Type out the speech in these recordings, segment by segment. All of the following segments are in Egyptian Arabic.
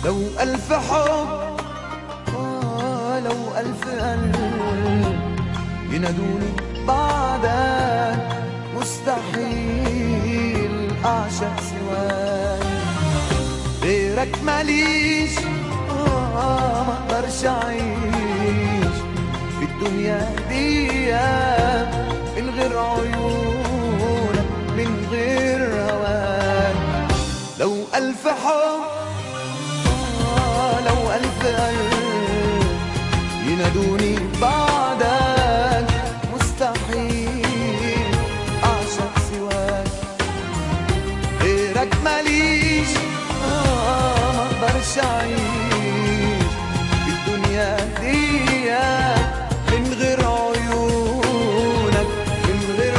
لو ألف حب آه لو ألف قلب ينادوني بعدك مستحيل أعشق سواك غيرك ماليش آه ما اقدرش أعيش في الدنيا دي من غير عيونك من غير هواك لو ألف حب آه لو ألف قلب ينادوني بعدك مستحيل أعشق سواك غيرك ماليش آه ما اقدرش أعيش في الدنيا دي من غير عيونك من غير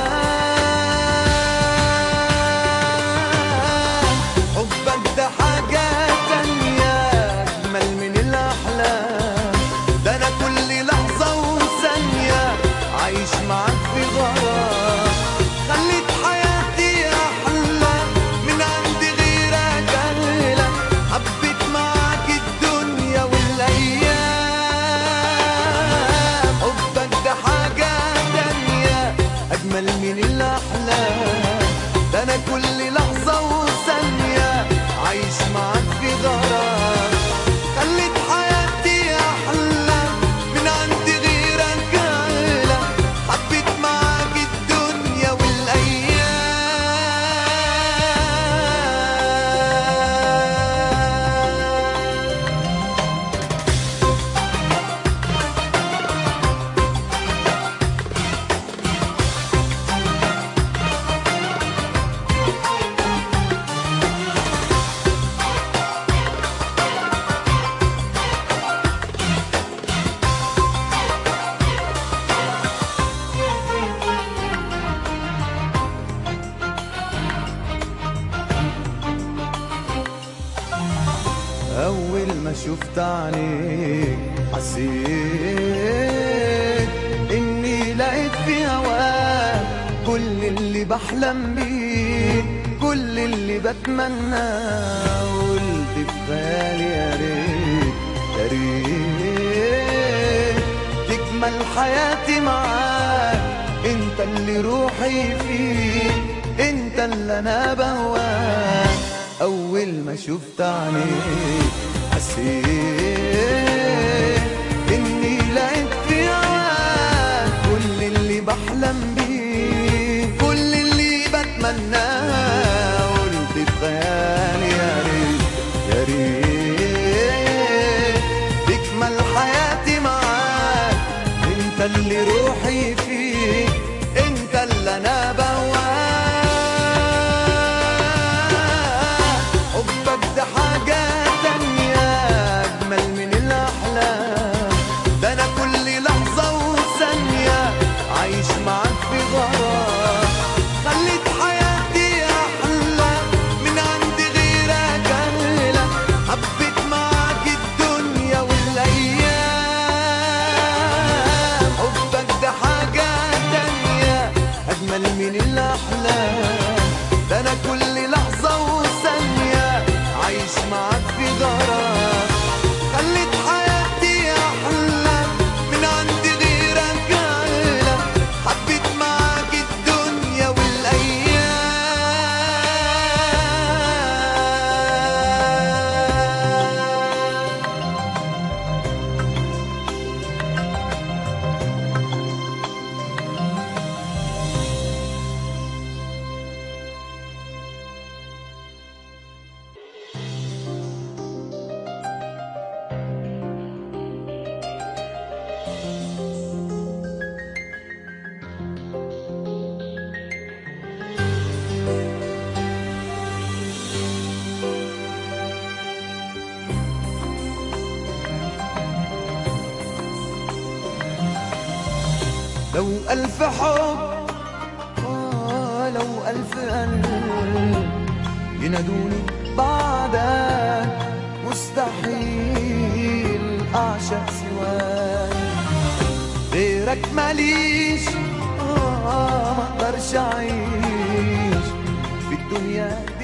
هواك حبك ده حاجة تانية أجمل من الأحلام ده أنا كل لحظة وثانية عايش معاك في غرام خليت حياتي أحلى من عند غيرك أغلى حبيت معاك الدنيا والأيام حبك ده حاجة تانية أجمل من الأحلام ده أنا كل لحظة وثانية عايش معاك في غرام خليت حياتي أحلى من عند غيرك أغلى حبيت معاك الدنيا والأيام أول ما شفت عليك حسيت إني لقيت في هواك كل اللي بحلم بيه كل اللي بتمناه قلت في خيالي يا ريت يا ريت تكمل حياتي معاك انت اللي روحي فيك انت اللي انا بهواك اول ما شفت عينيك حسيت اني لقيت في هواك كل اللي بحلم بيه كل اللي بتمناه قلت في خيالي يا ريت يا ريت تكمل حياتي معاك انت اللي روحي فيك انت اللي انا بهواك حبك ده حاجة تانية أجمل من الأحلام ده أنا كل لحظة وثانية عايش معاك في غرام خليت حياتي أحلى من عند غيرك أغلى حبيت معاك الدنيا والأيام حبك ده حاجة تانية أجمل من الأحلام ده أنا كل لحظة وثانية عايش معاك في غرام خليت حياتي أحلى من عند غيرك أغلى حبيت معاك الدنيا والأيام لو ألف حب آه لو ألف قلب ينادوني بعدك مستحيل أعشق سواك غيرك ماليش آه ما اقدرش اعيش في الدنيا